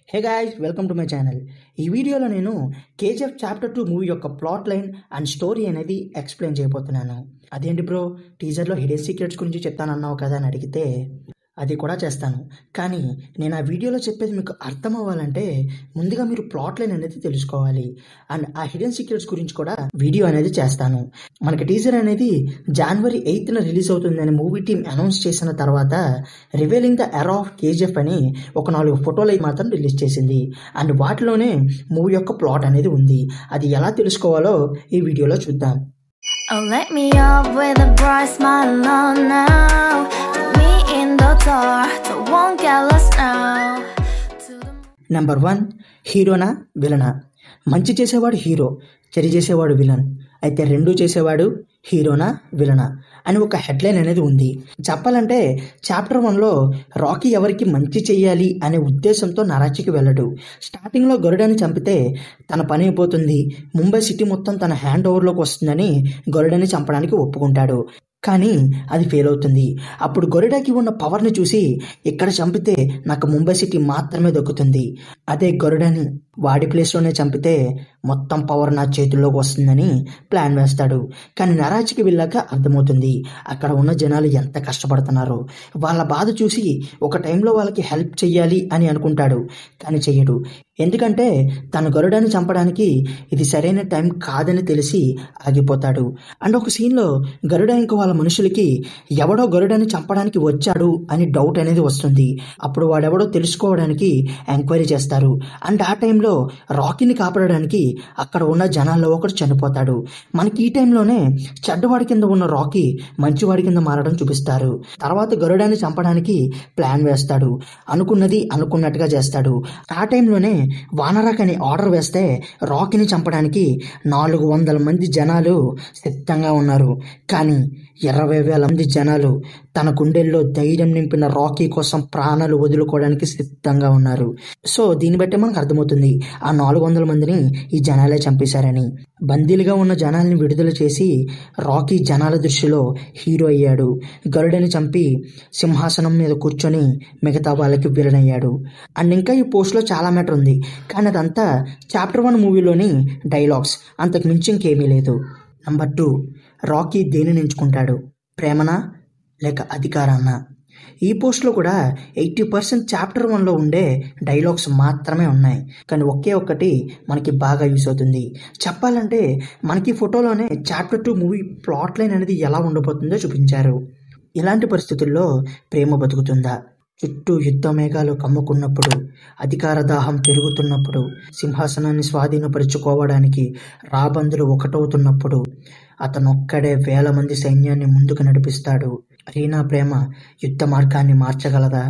Hey guys welcome to my channel ఈ వీడియోలో నేను కేజీఎఫ్ చాప్టర్ టూ మూవీ యొక్క ప్లాట్ లైన్ అండ్ స్టోరీ అనేది ఎక్స్ప్లెయిన్ చేయబోతున్నాను అదేంటి బ్రో టీజర్లో హిడెన్ సీక్రెట్స్ గురించి చెప్తానన్నావు కదా అని అడిగితే అది కూడా చేస్తాను కానీ నేను ఆ వీడియోలో చెప్పేది మీకు అర్థం అవ్వాలంటే ముందుగా మీరు ప్లాట్ లైన్ అనేది తెలుసుకోవాలి అండ్ ఆ హిడెన్ సీక్రెట్స్ గురించి కూడా వీడియో అనేది చేస్తాను మనకి టీజర్ అనేది జనవరి ఎయిత్న రిలీజ్ అవుతుందని మూవీ టీం అనౌన్స్ చేసిన తర్వాత revealing the era of KGF అని ఒక నాలుగు ఫోటోలు అయితే మాత్రం రిలీజ్ చేసింది అండ్ వాటిలోనే మూవీ యొక్క ప్లాట్ అనేది ఉంది అది ఎలా తెలుసుకోవాలో ఈ వీడియోలో చూద్దాం Oh, let me up with a bright smile on now. Put me in the dark, don't won't get lost now. To the number one హీరోనా విలనా మంచి చేసేవాడు హీరో చెడు చేసేవాడు విలన్ అయితే రెండు చేసేవాడు హీరోనా విలనా అని ఒక హెడ్లైన్ అనేది ఉంది చెప్పాలంటే చాప్టర్ వన్లో రాకీ ఎవరికి మంచి చెయ్యాలి అనే ఉద్దేశంతో నరాచికి వెళ్ళడు స్టార్టింగ్లో గరుడని చంపితే తన పని అయిపోతుంది ముంబై సిటీ మొత్తం తన హ్యాండ్ ఓవర్లోకి వస్తుందని గరుడని చంపడానికి ఒప్పుకుంటాడు కానీ అది ఫెయిల్ అవుతుంది అప్పుడు గొరిడాకి ఉన్న పవర్ని చూసి ఇక్కడ చంపితే నాకు ముంబై సిటీ మాత్రమే దొక్కుతుంది అదే గరుడని వాడి ప్లేస్లోనే చంపితే మొత్తం పవర్ నా చేతుల్లోకి వస్తుందని ప్లాన్ వేస్తాడు కానీ నరాచికి వెళ్ళాక అర్థమవుతుంది అక్కడ ఉన్న జనాలు ఎంత కష్టపడుతున్నారో వాళ్ళ బాధ చూసి ఒక టైంలో వాళ్ళకి హెల్ప్ చెయ్యాలి అని అనుకుంటాడు కానీ చెయ్యడు ఎందుకంటే తన గరుడాన్ని చంపడానికి ఇది సరైన టైం కాదని తెలిసి ఆగిపోతాడు అండ్ ఒక సీన్లో గరుడ ఇంకా వాళ్ళ మనుషులకి ఎవడో గరుడని చంపడానికి వచ్చాడు అని డౌట్ అనేది వస్తుంది అప్పుడు వాడెవడో తెలుసుకోవడానికి ఎంక్వైరీ చేస్తారు అండ్ ఆ టైంలో రాకీని కాపాడడానికి అక్కడ ఉన్న జనాల్లో ఒకడు చనిపోతాడు మనకి ఈ టైంలోనే చెడ్డవాడి కింద ఉన్న రాకీ మంచివాడి కింద మారడం చూపిస్తారు తర్వాత గరుడాన్ని చంపడానికి ప్లాన్ వేస్తాడు అనుకున్నది అనుకున్నట్టుగా చేస్తాడు ఆ టైంలోనే వానరాక్ అని ఆర్డర్ వేస్తే రాకీని చంపడానికి నాలుగు వందల మంది జనాలు సిద్ధంగా ఉన్నారు కానీ ఇరవై వేల మంది జనాలు తన గుండెల్లో ధైర్యం నింపిన రాకీ కోసం ప్రాణాలు వదులుకోవడానికి సిద్ధంగా ఉన్నారు సో దీన్ని బట్టి మనకు అర్థమవుతుంది ఆ నాలుగు వందల మందిని ఈ జనాలే చంపేశారని బందీలుగా ఉన్న జనాల్ని విడుదల చేసి రాకీ జనాల దృష్టిలో హీరో అయ్యాడు గరుడని చంపి సింహాసనం మీద కూర్చొని మిగతా వాళ్ళకి విలనయ్యాడు అండ్ ఇంకా ఈ పోస్ట్లో చాలా మ్యాటర్ ఉంది కానీ అదంతా చాప్టర్ వన్ మూవీలోని డైలాగ్స్ అంతకు మించి ఇంకేమీ లేదు నంబర్ టూ రాకీ దేనిని ఎంచుకుంటాడు ప్రేమనా లేక అధికారాన్నా ఈ పోస్ట్లో కూడా ఎయిటీ పర్సెంట్ చాప్టర్ వన్లో ఉండే డైలాగ్స్ మాత్రమే ఉన్నాయి కానీ ఒకే ఒక్కటి మనకి బాగా యూస్ అవుతుంది చెప్పాలంటే మనకి ఫోటోలోనే chapter two movie plot line అనేది ఎలా ఉండబోతుందో చూపించారు ఇలాంటి పరిస్థితుల్లో ప్రేమ బతుకుతుందా చుట్టూ యుద్ధ మేఘాలు కమ్ముకున్నప్పుడు అధికార దాహం పెరుగుతున్నప్పుడు సింహాసనాన్ని స్వాధీనపరుచుకోవడానికి రాబందులు ఒకటవుతున్నప్పుడు అతనొక్కడే వేల మంది సైన్యాన్ని ముందుకు నడిపిస్తాడు రీనా ప్రేమ యుద్ధ మార్గాన్ని మార్చగలదా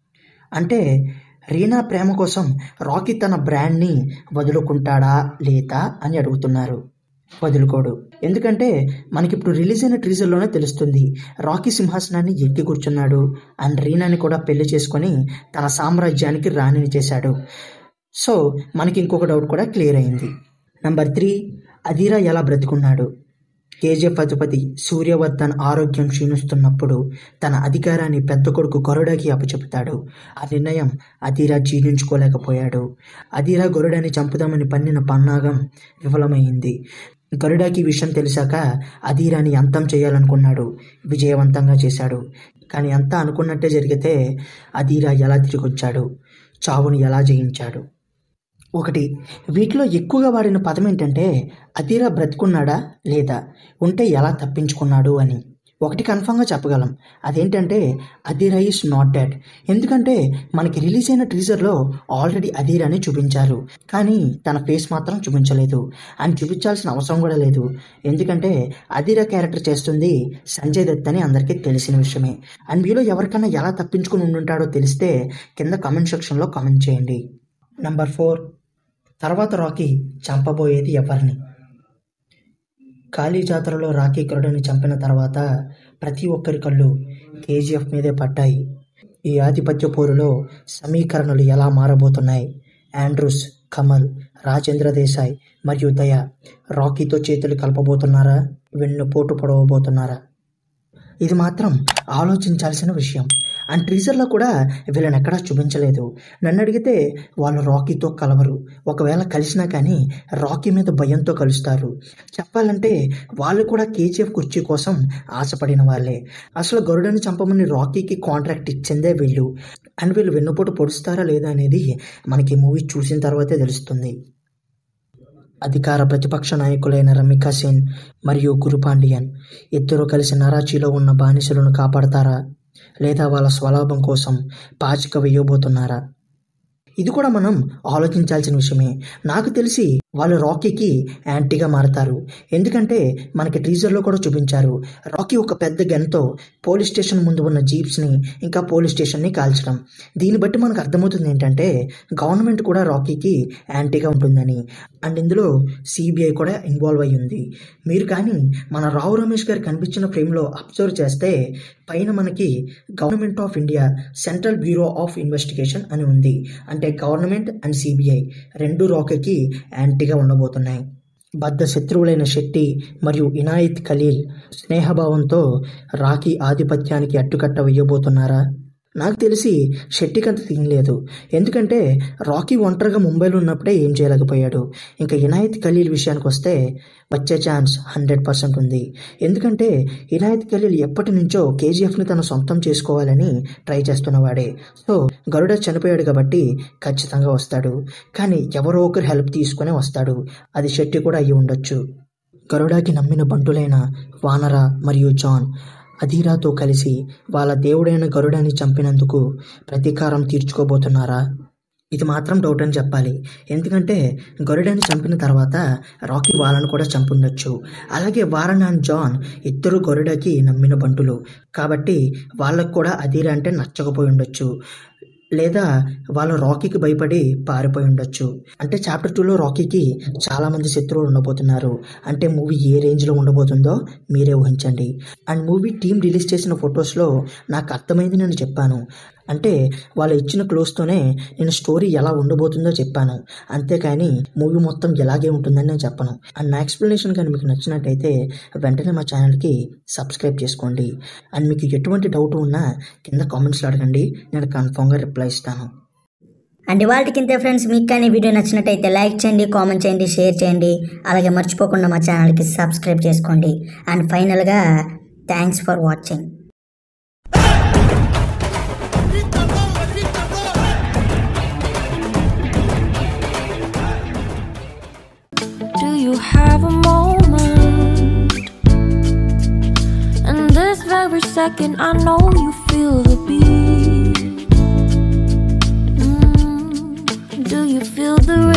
అంటే రీనా ప్రేమ కోసం రాకీ తన బ్రాండ్ని వదులుకుంటాడా లేదా అని అడుగుతున్నారు వదులుకోడు ఎందుకంటే మనకి ఇప్పుడు రిలీజ్ అయిన ట్రీజర్లోనే తెలుస్తుంది రాకీ సింహాసనాన్ని ఎక్కి కూర్చున్నాడు అండ్ రీనాని కూడా పెళ్లి చేసుకొని తన సామ్రాజ్యానికి రాణిని చేశాడు సో మనకి ఇంకొక డౌట్ కూడా క్లియర్ అయింది నంబర్ త్రీ అధీరా ఎలా బ్రతుకున్నాడు కేజీఎఫ్ అధిపతి సూర్యవర్ధన్ ఆరోగ్యం క్షీణిస్తున్నప్పుడు తన అధికారాన్ని పెద్ద కొడుకు గరుడకి అప్పచెపుతాడు ఆ నిర్ణయం అధీరా జీర్ణించుకోలేకపోయాడు అధీరా గరుడని చంపుదామని పన్నిన పన్నాగం విఫలమైంది గరుడాకి ఈ విషయం తెలిసాక అధీరాని అంతం చేయాలనుకున్నాడు విజయవంతంగా చేశాడు కానీ అంతా అనుకున్నట్టే జరిగితే అధీరా ఎలా తిరిగి వచ్చాడు చావుని ఎలా జయించాడు ఒకటి వీటిలో ఎక్కువగా వాడిన పదం ఏంటంటే అధీరా బ్రతుకున్నాడా లేదా ఉంటే ఎలా తప్పించుకున్నాడు అని ఒకటి కన్ఫామ్గా చెప్పగలం అదేంటంటే అధీరా ఈస్ నాట్ డెడ్ ఎందుకంటే మనకి రిలీజ్ అయిన టీజర్లో ఆల్రెడీ అధీరాని చూపించారు కానీ తన ఫేస్ మాత్రం చూపించలేదు అని చూపించాల్సిన అవసరం కూడా లేదు ఎందుకంటే అధీరా క్యారెక్టర్ చేస్తుంది సంజయ్ దత్ అని అందరికీ తెలిసిన విషయమే అండ్ మీలో ఎవరికైనా ఎలా తప్పించుకుని ఉండుంటాడో తెలిస్తే కింద కామెంట్ సెక్షన్లో కామెంట్ చేయండి నంబర్ ఫోర్ తర్వాత రాకీ చంపబోయేది ఎవరిని కాళీ జాతరలో రాకీ కరుడని చంపిన తర్వాత ప్రతి ఒక్కరి కళ్ళు కేజీఎఫ్ మీదే పడ్డాయి ఈ ఆధిపత్య పోరులో సమీకరణలు ఎలా మారబోతున్నాయి ఆండ్రూస్ కమల్ రాజేంద్ర దేశాయ్ మరియు దయ రాకీతో చేతులు కలపబోతున్నారా వెన్ను పోటు పొడవబోతున్నారా ఇది మాత్రం ఆలోచించాల్సిన విషయం అండ్ ట్రీజర్లో కూడా వీళ్ళని ఎక్కడా చూపించలేదు నన్ను అడిగితే వాళ్ళు రాకీతో కలవరు ఒకవేళ కలిసినా కానీ రాకీ మీద భయంతో కలుస్తారు చెప్పాలంటే వాళ్ళు కూడా కేజీఎఫ్ కుర్చీ కోసం ఆశపడిన వాళ్ళే అసలు గరుడని చంపమని రాకీకి కాంట్రాక్ట్ ఇచ్చిందే వీళ్ళు అండ్ వీళ్ళు వెన్నుపోటు పొడుస్తారా లేదా అనేది మనకి మూవీ చూసిన తర్వాతే తెలుస్తుంది అధికార ప్రతిపక్ష నాయకులైన రమికా సేన్ మరియు గురుపాండియన్ ఇద్దరు కలిసి నరాచీలో ఉన్న బానిసలను కాపాడతారా లేదా వాళ్ళ స్వలాభం కోసం పాచిక వేయబోతున్నారా ఇది కూడా మనం ఆలోచించాల్సిన విషయమే నాకు తెలిసి వాళ్ళు రాకీకి యాంటీగా మారతారు ఎందుకంటే మనకి టీజర్లో కూడా చూపించారు రాకీ ఒక పెద్ద గన్తో పోలీస్ స్టేషన్ ముందు ఉన్న జీప్స్ని ఇంకా పోలీస్ స్టేషన్ని కాల్చడం దీన్ని బట్టి మనకు అర్థమవుతుంది ఏంటంటే గవర్నమెంట్ కూడా రాకీకి యాంటీగా ఉంటుందని అండ్ ఇందులో సిబిఐ కూడా ఇన్వాల్వ్ అయి ఉంది మీరు కానీ మన రావు రమేష్ గారు కనిపించిన ఫ్రేమ్లో అబ్జర్వ్ చేస్తే పైన మనకి government of India central bureau of investigation అని ఉంది అంటే గవర్నమెంట్ అండ్ సిబిఐ రెండు రాకీకి యాంటీగా ఉండబోతున్నాయి బద్ద శత్రువులైన శెట్టి మరియు ఇనాయత్ ఖలీల్ స్నేహభావంతో రాకీ ఆధిపత్యానికి అడ్డుకట్ట వేయబోతున్నారా నాకు తెలిసి శెట్టికి అంత తినలేదు ఎందుకంటే రాకీ ఒంటరిగా ముంబైలో ఉన్నప్పుడే ఏం చేయలేకపోయాడు ఇంకా ఇనాయత్ ఖలీల్ విషయానికి వస్తే వచ్చే ఛాన్స్ హండ్రెడ్ పర్సెంట్ ఉంది ఎందుకంటే ఇనాయత్ ఖలీల్ ఎప్పటి నుంచో కేజీఎఫ్ని తన సొంతం చేసుకోవాలని ట్రై చేస్తున్నవాడే సో గరుడ చనిపోయాడు కాబట్టి ఖచ్చితంగా వస్తాడు కానీ ఎవరో ఒకరు హెల్ప్ తీసుకునే వస్తాడు అది శెట్టి కూడా అయ్యి ఉండొచ్చు గరుడాకి నమ్మిన బంటులైన వానర మరియు జాన్ అధీరాతో కలిసి వాళ్ళ దేవుడైన గరుడాన్ని చంపినందుకు ప్రతీకారం తీర్చుకోబోతున్నారా ఇది మాత్రం డౌట్ అని చెప్పాలి ఎందుకంటే గరుడాన్ని చంపిన తర్వాత రాకీ వాళ్ళను కూడా చంపుండొచ్చు అలాగే వారన్ అండ్ జాన్ ఇద్దరు గరుడకి నమ్మిన బంటులు కాబట్టి వాళ్ళకు కూడా అధీర అంటే నచ్చకపోయి ఉండొచ్చు లేదా వాళ్ళు రాకీకి భయపడి పారిపోయి ఉండొచ్చు అంటే చాప్టర్ టూలో రాకీకి చాలా మంది శత్రువులు ఉండబోతున్నారు అంటే మూవీ ఏ రేంజ్లో ఉండబోతుందో మీరే ఊహించండి అండ్ మూవీ టీం రిలీజ్ చేసిన ఫొటోస్లో నాకు అర్థమైంది నేను చెప్పాను అంటే వాళ్ళు ఇచ్చిన క్లోజ్తోనే నేను స్టోరీ ఎలా ఉండబోతుందో చెప్పాను అంతేకాని మూవీ మొత్తం ఎలాగే ఉంటుందని నేను చెప్పను అండ్ నా ఎక్స్ప్లెనేషన్ కానీ మీకు నచ్చినట్టయితే వెంటనే మా ఛానల్కి సబ్స్క్రైబ్ చేసుకోండి అండ్ మీకు ఎటువంటి డౌట్ ఉన్నా కింద కామెంట్స్లో అడగండి నేను కన్ఫామ్గా రిప్లై ఇస్తాను అండ్ ఇవాళకి ఇంతే ఫ్రెండ్స్ మీకు కానీ వీడియో నచ్చినట్టయితే లైక్ చేయండి కామెంట్ చేయండి షేర్ చేయండి అలాగే మర్చిపోకుండా మా ఛానల్కి సబ్స్క్రైబ్ చేసుకోండి అండ్ ఫైనల్గా thanks for watching Do you have a moment? And this very second, I know you feel the beat. Mm, do you feel the